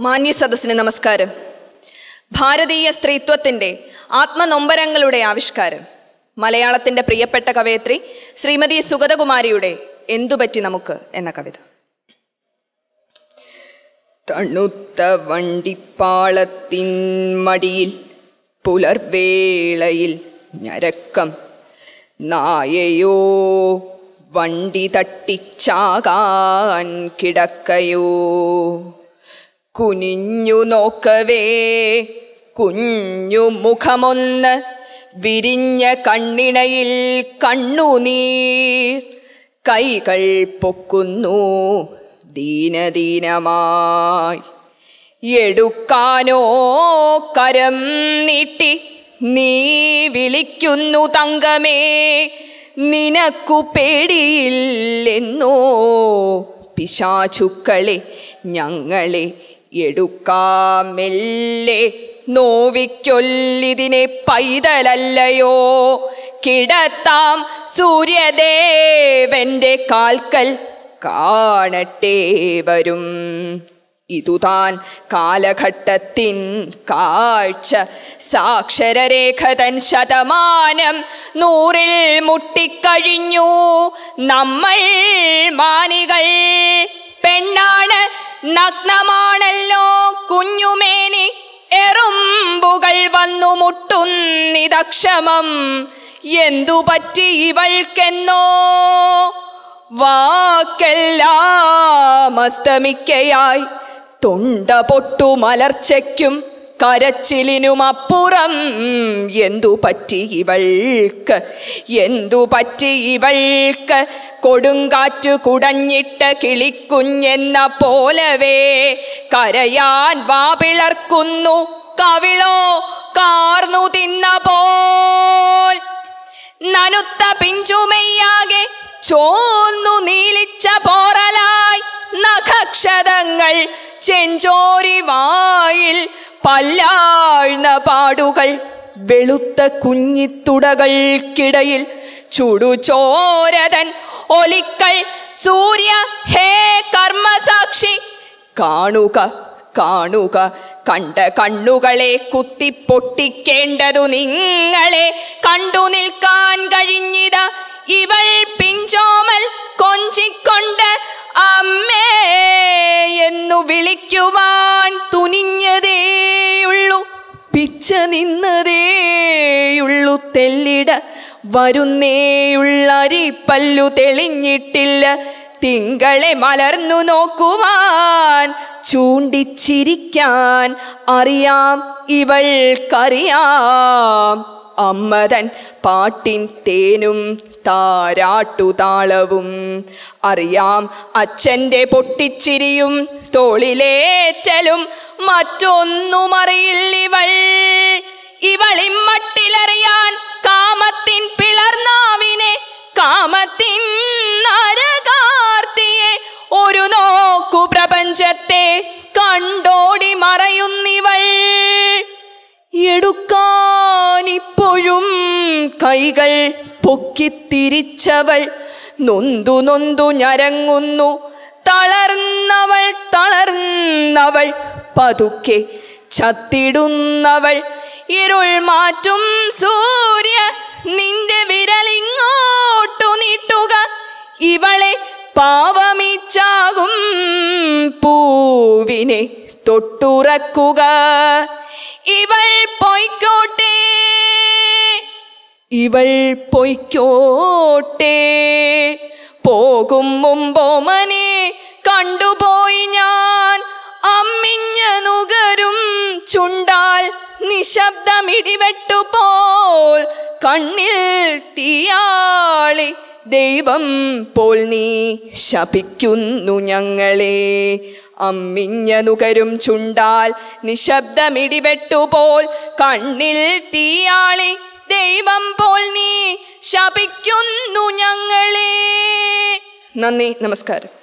മാന്യ സദസ്സിന് നമസ്കാരം ഭാരതീയ സ്ത്രീത്വത്തിൻ്റെ ആത്മനൊമ്പരങ്ങളുടെ ആവിഷ്കാരം മലയാളത്തിൻ്റെ പ്രിയപ്പെട്ട കവയത്രി ശ്രീമതി സുഗതകുമാരിയുടെ എന്തുപറ്റി നമുക്ക് എന്ന കവിത തണുത്ത വണ്ടിപ്പാളത്തിൻ മടിയിൽ പുലർവേളയിൽ ഞരക്കം നായയോ വണ്ടി തട്ടിച്ചാകാൻ കിടക്കയോ കുനിഞ്ഞു നോക്കവേ കുഞ്ഞു മുഖമൊന്ന് വിരിഞ്ഞ കണ്ണിണയിൽ കണ്ണുനീർ കൈകൾ പൊക്കുന്നു ദീനദീനമായി എടുക്കാനോ കരം നീട്ടി നീ വിളിക്കുന്നു തങ്കമേ നിനക്കു പേടിയില്ലെന്നോ പിശാചുക്കളെ ഞങ്ങളെ എടുക്കാമെല്ലെ നോവിക്കൊല്ലിതിനെ പൈതലല്ലയോ കിടത്താം സൂര്യദേവന്റെ കാൽക്കൽ കാണട്ടെ വരും ഇതുതാൻ കാലഘട്ടത്തിൻ കാഴ്ച സാക്ഷരരേഖ തൻ ശതമാനം നൂറിൽ മുട്ടിക്കഴിഞ്ഞു നമ്മൾ മാനികൾ പെണ്ണാണ് നഗ്നമാണല്ലോ കുഞ്ഞുമേനി എറുമ്പുകൾ വന്നു മുട്ടുന്നിതക്ഷമം എന്തു പറ്റി ഇവൾക്കെന്നോ വാക്കെല്ലാം അസ്തമിക്കയായി തൊണ്ട പൊട്ടു മലർച്ചയ്ക്കും കരച്ചിലിനുമപ്പുറം എന്തു പറ്റി ഇവൾക്ക് എന്തു പറ്റി ഇവൾക്ക് കൊടുങ്കാറ്റു കുടഞ്ഞിട്ട് കിളിക്കുഞ്ഞെന്ന പോലവേ കരയാൻ വാപിളർക്കുന്നു കവിളോ കാർന്നു തിന്ന പോൽ നനുത്ത പിഞ്ചുമെയ്യാകെ ചോന്നു നീലിച്ച പോറലായി നഖക്ഷതങ്ങൾ ചെഞ്ചോരി വായിൽ പല്ലാഴ്ന്ന പാടുകൾ വെളുത്ത കുഞ്ഞിത്തുടകൾക്കിടയിൽ ചുടുചോരതൻ ഒലിക്കൾ സൂര്യ ഹേ കർമ്മസാക്ഷി കാണുക കാണുക കണ്ട കണ്ണുകളെ കുത്തിപ്പൊട്ടിക്കേണ്ടതു നിങ്ങളെ കണ്ടു നിൽക്കാൻ കഴിഞ്ഞിത ഇവൾ പിഞ്ചോമൽ കൊഞ്ചിക്കൊണ്ട് അമ്മേ എന്നു വിളിക്കുവാൻ തുനിഞ്ഞതേയുള്ളൂ പിച്ച നിന്നതേയുള്ളൂ തെല്ലിട വരുന്നേയുള്ളരി പല്ലു തെളിഞ്ഞിട്ടില്ല തിങ്കളെ മലർന്നു നോക്കുവാൻ ചൂണ്ടിച്ചിരിക്കാൻ അറിയാം ഇവൾക്കറിയാം അമ്മതൻ പാട്ടിൻ തേനും താരാട്ടുതാളവും അറിയാം അച്ഛൻ്റെ പൊട്ടിച്ചിരിയും തോളിലേറ്റലും മറ്റൊന്നും അറിയില്ലിവൾ ഇവളിമ്മട്ടിലറിയാൻ കാമത്തിൻ പിളർനാവിനെ കാമത്തിൻ നരകാർത്തിയെ ഒരു നോക്കു പ്രപഞ്ചത്തെ കണ്ടോടി മറയുന്നിവൾ എടുക്കാനിപ്പോഴും കൈകൾ പൊക്കിത്തിരിച്ചവൾ നൊന്തു നൊന്തു ഞരങ്ങുന്നു തളർന്നവൾ തളർന്നവൾ പതുക്കെ ചത്തിടുന്നവൾ ഇരുൾ മാറ്റും സൂര്യ നിന്റെ വിരലിങ്ങോട്ടു നീട്ടുക ഇവളെ പാവമിച്ചാകും പൂവിനെ തൊട്ടുറക്കുക ഇവൾ പൊയ്ക്കോട്ടെ ഇവൾ പൊയ്ക്കോട്ടെ പോകും മുമ്പോമനെ കണ്ടുപോയി ഞാൻ അമ്മിഞ്ഞ നുകരും ചുണ്ടാൽ നിശബ്ദമിടിവെട്ടുപോൽ കണ്ണിൽ തീയാളി ദൈവം പോൽ നീ ശപിക്കുന്നു ഞങ്ങളെ അമ്മിഞ്ഞ നുകരും ചുണ്ടാൽ നിശബ്ദമിടിവെട്ടുപോൽ കണ്ണിൽ തീയാളി ദൈവം പോൽ നീ ശപിക്കുന്നു ഞങ്ങളെ നന്ദി നമസ്കാരം